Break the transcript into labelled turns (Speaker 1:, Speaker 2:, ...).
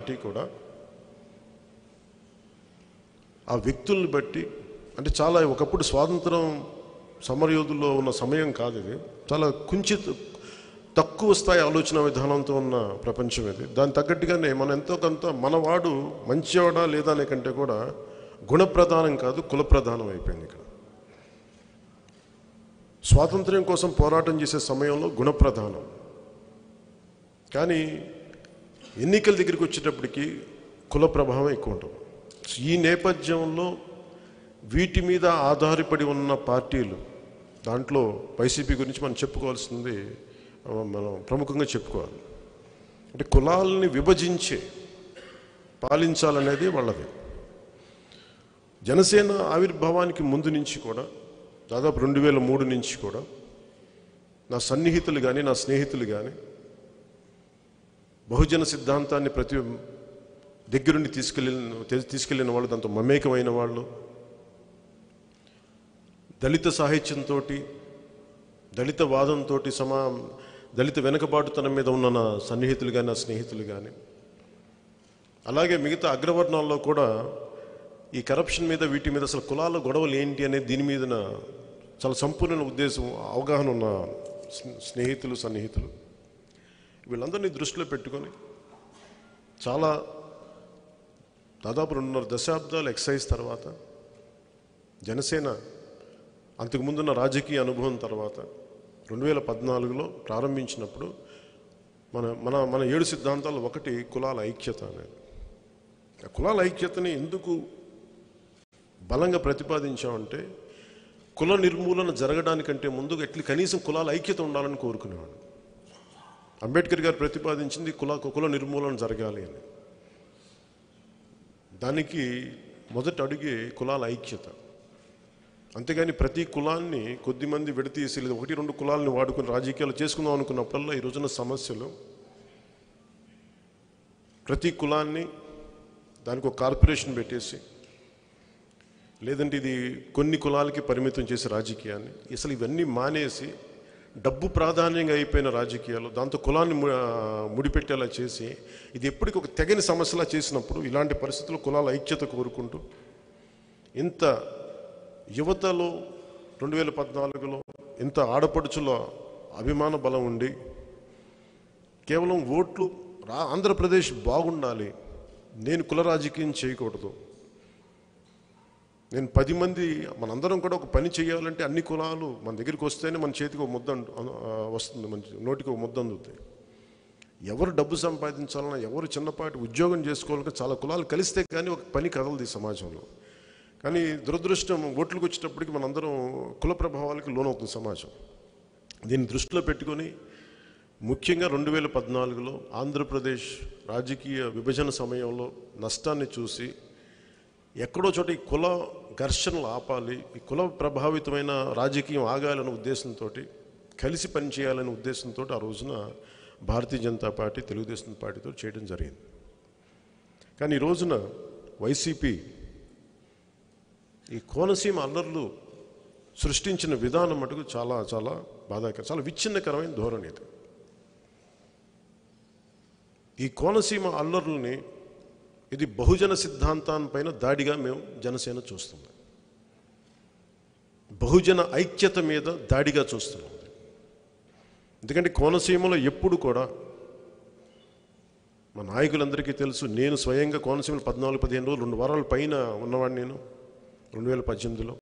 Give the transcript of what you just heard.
Speaker 1: party కూడా ఆ వ్యక్తుల్ని బట్టి అంటే చాలా ఒకప్పుడు స్వాతంత్రం సమరయోధుల్లో ఉన్న సమయం కాదు ఇది చాలా కుంచిత తక్కువ స్థాయి ఆలోచన విధానంతో ఉన్న ప్రపంచం ఇది దాని తగ్గట్టుగానే మనం ఎంతో కొంత మనవాడు మంచివాడా లేదా అనే కంటే కూడా గుణప్రధానం కాదు కులప్రధానం అయిపోయింది ఇక్కడ స్వాతంత్ర్యం కోసం పోరాటం చేసే సమయంలో గుణప్రధానం కానీ ఎన్నికల దగ్గరికి వచ్చేటప్పటికి కుల ప్రభావం ఎక్కువ ఉంటుంది ఈ నేపథ్యంలో వీటి మీద ఆధారపడి ఉన్న పార్టీలు దాంట్లో వైసీపీ గురించి మనం చెప్పుకోవాల్సింది ఆ, మనం ప్రముఖంగా చెప్పుకోవాలి అంటే కులాలని విభజించి పాలించాలనేది వాళ్ళది జనసేన ఆవిర్భావానికి ముందు నుంచి కూడా దాదాపు రెండు వేల మూడు నుంచి కూడా నా సన్నిహితులు కానీ నా స్నేహితులు కానీ బహుజన సిద్ధాంతాన్ని ప్రతి దగ్గరుండి తీసుకెళ్ళిన తీసుకెళ్ళిన వాళ్ళు దాంతో మమేకమైన వాళ్ళు దళిత సాహిత్యంతో దళిత వాదంతో సమా దళిత వెనుకబాటుతనం మీద ఉన్న నా సన్నిహితులు కానీ నా స్నేహితులు కానీ అలాగే మిగతా అగ్రవర్ణాల్లో కూడా ఈ కరప్షన్ మీద వీటి మీద అసలు కులాల గొడవలు ఏంటి అనేది దీని మీద చాలా సంపూర్ణ ఉద్దేశం అవగాహన ఉన్న స్నే- స్నేహితులు సన్నిహితులు వీళ్ళందరినీ దృష్టిలో పెట్టుకొని చాలా దాదాపు రెండున్నర దశాబ్దాలు ఎక్సైజ్ తర్వాత జనసేన అంతకుముందున్న రాజకీయ అనుభవం తర్వాత రెండు వేల పద్నాలుగులో ప్రారంభించినప్పుడు మన మన మన ఏడు సిద్ధాంతాలు ఒకటి కులాల ఐక్యత అనేది ఆ కులాల ఐక్యతని ఎందుకు బలంగా ప్రతిపాదించామంటే కుల నిర్మూలన జరగడానికంటే ముందు ఎట్లా కనీసం కులాల ఐక్యత ఉండాలని కోరుకునేవాడు అంబేద్కర్ గారు ప్రతిపాదించింది కుల కుల నిర్మూలన జరగాలి అని దానికి మొదటి అడుగే కులాల ఐక్యత అంతేగాని ప్రతి కులాన్ని కొద్దిమంది విడతీసి లేదా ఒకటి రెండు కులాలని వాడుకుని రాజకీయాలు చేసుకుందాం అనుకున్నప్పుడల్లా ఈ రోజున సమస్యలు ప్రతి కులాన్ని దానికి ఒక కార్పొరేషన్ పెట్టేసి లేదంటే ఇది కొన్ని కులాలకి పరిమితం చేసే రాజకీయాన్ని అసలు ఇవన్నీ మానేసి డబ్బు ప్రాధాన్యంగా అయిపోయిన రాజకీయాలు దాంతో కులాన్ని ము- ఆ, ముడిపెట్టేలా చేసి ఇది ఎప్పటికీ ఒక తెగని సమస్యలా చేసినప్పుడు ఇలాంటి పరిస్థితుల్లో కులాల ఐక్యత కోరుకుంటూ ఇంత యువతలో రెండు వేల పద్నాలుగులో ఇంత ఆడపడుచుల అభిమాన బలం ఉండి కేవలం ఓట్లు రా ఆంధ్రప్రదేశ్ బాగుండాలి నేను కుల రాజకీయం చేయకూడదు నేను పది మంది మనందరం కూడా ఒక పని చేయాలంటే అన్ని కులాలు మన దగ్గరికి వస్తేనే మన చేతికి ఒక ముద్ద అంటు- ఆ, వస్తుంది మన నోటికి ఒక ముద్ద అందుతుంది ఎవరు డబ్బు సంపాదించాలన్నా ఎవరు చిన్నపాటి ఉద్యోగం చేసుకోవాలన్నా చాలా కులాలు కలిస్తే కానీ ఒక పని కదలదు ఈ సమాజంలో కానీ దురదృష్టం ఓట్లకు వచ్చేటప్పటికి మనందరం కుల ప్రభావాలకి లోనవుతుంది సమాజం దీన్ని దృష్టిలో పెట్టుకొని ముఖ్యంగా రెండు వేల పద్నాలుగులో ఆంధ్రప్రదేశ్ రాజకీయ విభజన సమయంలో నష్టాన్ని చూసి ఎక్కడో చోట ఈ కుల ఘర్షణలు ఆపాలి ఈ కుల ప్రభావితమైన రాజకీయం ఆగాలనే ఉద్దేశంతో కలిసి పనిచేయాలనే ఉద్దేశంతో ఆ రోజున భారతీయ జనతా పార్టీ తెలుగుదేశం పార్టీతో చేయడం జరిగింది కానీ ఈ రోజున వైసీపీ ఈ కోనసీమ అల్లర్లు సృష్టించిన విధానం మటుకు చాలా చాలా బాధాకరం చాలా విచ్ఛిన్నకరమైన ధోరణి ఇది ఈ కోనసీమ అల్లర్లని ఇది బహుజన సిద్ధాంతాన్పైన దాడిగా మేము జనసేన చూస్తున్నాం బహుజన ఐక్యత మీద దాడిగా చూస్తున్నాం ఎందుకంటే కోనసీమలో ఎప్పుడు కూడా మా నాయకులందరికీ తెలుసు నేను స్వయంగా కోనసీమలో పద్నాలుగు పదిహేను రోజులు రెండు వారాల పైన ఉన్నవాడిని నేను రెండు వేల పద్దెనిమిదిలో